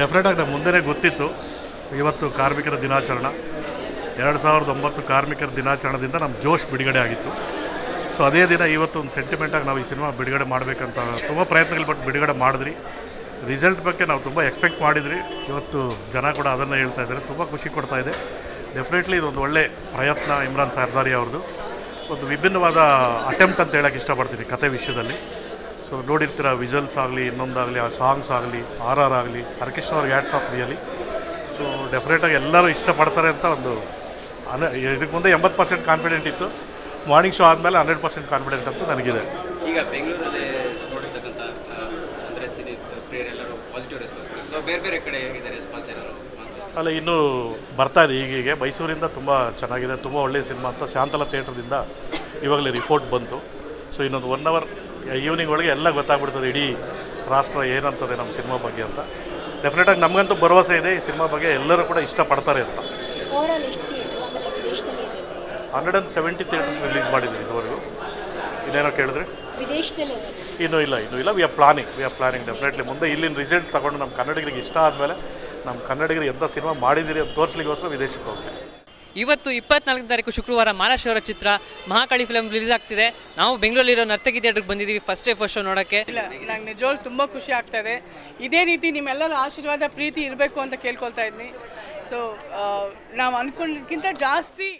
ಡೆಫಿನೆಟಾಗಿ ನಮ್ಮ ಮುಂದೆನೇ ಗೊತ್ತಿತ್ತು ಇವತ್ತು ಕಾರ್ಮಿಕರ ದಿನಾಚರಣೆ ಎರಡು ಸಾವಿರದ ಒಂಬತ್ತು ಕಾರ್ಮಿಕರ ದಿನಾಚರಣೆದಿಂದ ನಮ್ಮ ಜೋಶ್ ಬಿಡುಗಡೆ ಆಗಿತ್ತು ಸೊ ಅದೇ ದಿನ ಇವತ್ತು ಒಂದು ಸೆಂಟಿಮೆಂಟಾಗಿ ನಾವು ಈ ಸಿನಿಮಾ ಬಿಡುಗಡೆ ಮಾಡಬೇಕಂತ ತುಂಬ ಪ್ರಯತ್ನಗಳು ಪಟ್ಟು ಬಿಡುಗಡೆ ಮಾಡಿದ್ರಿ ರಿಸಲ್ಟ್ ಬಗ್ಗೆ ನಾವು ತುಂಬ ಎಕ್ಸ್ಪೆಕ್ಟ್ ಮಾಡಿದ್ರಿ ಇವತ್ತು ಜನ ಕೂಡ ಅದನ್ನು ಹೇಳ್ತಾ ಇದ್ದಾರೆ ತುಂಬ ಖುಷಿ ಕೊಡ್ತಾ ಇದೆ ಡೆಫಿನೆಟ್ಲಿ ಇದೊಂದು ಒಳ್ಳೆ ಪ್ರಯತ್ನ ಇಮ್ರಾನ್ ಸರ್ದಾರಿ ಅವ್ರದ್ದು ಒಂದು ವಿಭಿನ್ನವಾದ ಅಟೆಂಪ್ಟ್ ಅಂತ ಹೇಳೋಕ್ಕೆ ಇಷ್ಟಪಡ್ತೀನಿ ಕತೆ ವಿಷಯದಲ್ಲಿ ಸೊ ನೋಡಿರ್ತೀರ ವಿಜುವಲ್ಸ್ ಆಗಲಿ ಇನ್ನೊಂದಾಗಲಿ ಆ ಸಾಂಗ್ಸ್ ಆಗಲಿ ಆರ್ ಆರ್ ಆಗಲಿ ಹರಕೃಷ್ಣ ಅವ್ರಿಗೆ ಹ್ಯಾಟ್ಸ್ ಆಫ್ ರಿಯಲಿ ಸೊ ಡೆಫಿನೆಟಾಗಿ ಎಲ್ಲರೂ ಇಷ್ಟಪಡ್ತಾರೆ ಅಂತ ಒಂದು ಅನ ಇದಕ್ಕೆ ಮುಂದೆ ಎಂಬತ್ತು ಪರ್ಸೆಂಟ್ ಕಾನ್ಫಿಡೆಂಟ್ ಇತ್ತು ಮಾರ್ನಿಂಗ್ ಶೋ ಆದಮೇಲೆ ಹಂಡ್ರೆಡ್ ಪರ್ಸೆಂಟ್ ಕಾನ್ಫಿಡೆಂಟ್ ಅಂತೂ ನನಗಿದೆ ಈಗ ಬೆಂಗಳೂರಲ್ಲಿ ನೋಡಿರ್ತಕ್ಕಂಥ ಆ, ಅಂದ್ರೆ ಸಿನಿ ಪ್ರಿಯರೆಲ್ಲರೂ ಪಾಸಿಟಿವ್ ರೆಸ್ಪಾನ್ಸ್ ಸೊ ಬೇರೆ ಬೇರೆ ಕಡೆ ಹೇಗಿದೆ ರೆಸ್ಪಾನ್ಸ್ ಏನಾದ್ರು ಅಂತ ಅಲ್ಲ ಇನ್ನೂ ಬರ್ತಾ ಇದೆ ಈಗೀಗೆ ಮೈಸೂರಿಂದ ತುಂಬ ಚೆನ್ನಾಗಿದೆ ತುಂಬ ಒಳ್ಳೆಯ ಸಿನಿಮಾ ಅಂತ ಶಾಂತಲ ಥಿಯೇಟ್ರದಿಂದ ಇವಾಗಲೇ ರಿಪೋರ್ಟ್ ಬಂತು ಸೊ ಇನ್ನೊಂದು ಒನ್ ಅವರ್ ಈವ್ನಿಂಗ್ ಒಳಗೆ ಎಲ್ಲ ಗೊತ್ತಾಗ್ಬಿಡ್ತದೆ ಇಡೀ ರಾಷ್ಟ್ರ ಏನಂತದೆ ನಮ್ಮ ಸಿನಿಮಾ ಬಗ್ಗೆ ಅಂತ ಡೆಫಿನೆಟಾಗಿ ನಮಗಂತೂ ಭರವಸೆ ಇದೆ ಈ ಸಿನಿಮಾ ಬಗ್ಗೆ ಎಲ್ಲರೂ ಕೂಡ ಇಷ್ಟಪಡ್ತಾರೆ ಅಂತ ಓವರಾಲ್ ಎಷ್ಟು ಥಿಯೇಟ್ರು ಆಮೇಲೆ ವಿದೇಶದಲ್ಲಿ ಎಲ್ಲೆಲ್ಲಿ hundred and seventy theatres release ಮಾಡಿದ್ದೀನಿ ಇದುವರೆಗೂ ಇನ್ನೇನೋ ಕೇಳಿದ್ರೆ ವಿದೇಶದಲ್ಲಿ ಇನ್ನೂ ಇಲ್ಲ ಇನ್ನೂ ಇಲ್ಲ we are planning we are planning definitely ಮುಂದೆ ಇಲ್ಲಿನ ರಿಸಲ್ಟ್ ತಗೊಂಡು ನಮ್ಮ ಕನ್ನಡಿಗರಿಗೆ ಇಷ್ಟ ಆದಮೇಲೆ ನಮ್ಮ ಕನ್ನಡಿಗರು ಎಂಥ ಸಿನಿಮಾ ಮಾಡಿದ್ದೀರಿ ಅಂತ ತೋರಿಸ್ಲಿಕ್ಕೋಸ್ಕರ ವಿದೇಶಕ್ಕೆ ಹೋಗ್ತೀವಿ ಇವತ್ತು ಇಪ್ಪತ್ನಾಲ್ಕನೇ ತಾರೀಕು ಶುಕ್ರವಾರ ಮಹಾರಾಷ್ಟ್ರ ಅವರ ಚಿತ್ರ ಮಹಾಕಾಳಿ ಫಿಲಮ್ ರಿಲೀಸ್ ಆಗ್ತಿದೆ ನಾವು ಬೆಂಗಳೂರಲ್ಲಿರೋ ನರ್ತಕಿ ಥಿಯೇಟ್ರಿಗೆ ಬಂದಿದ್ದೀವಿ ಫಸ್ಟ್ ಡೇ ಫಸ್ಟ್ ಶೋ ನೋಡೋಕ್ಕೆ ಇಲ್ಲ ನಂಗೆ ನಿಜವಾಗ್ಲೂ ತುಂಬ ಖುಷಿ ಆಗ್ತಾ ಇದೆ ಇದೇ ರೀತಿ ನಿಮ್ಮೆಲ್ಲರ ಆಶೀರ್ವಾದ ಪ್ರೀತಿ ಇರಬೇಕು ಅಂತ ಕೇಳ್ಕೊಳ್ತಾ ಇದ್ದೀನಿ ಸೊ ನಾವು ಅಂದ್ಕೊಂಡಿದ್ದಕ್ಕಿಂತ ಜಾಸ್ತಿ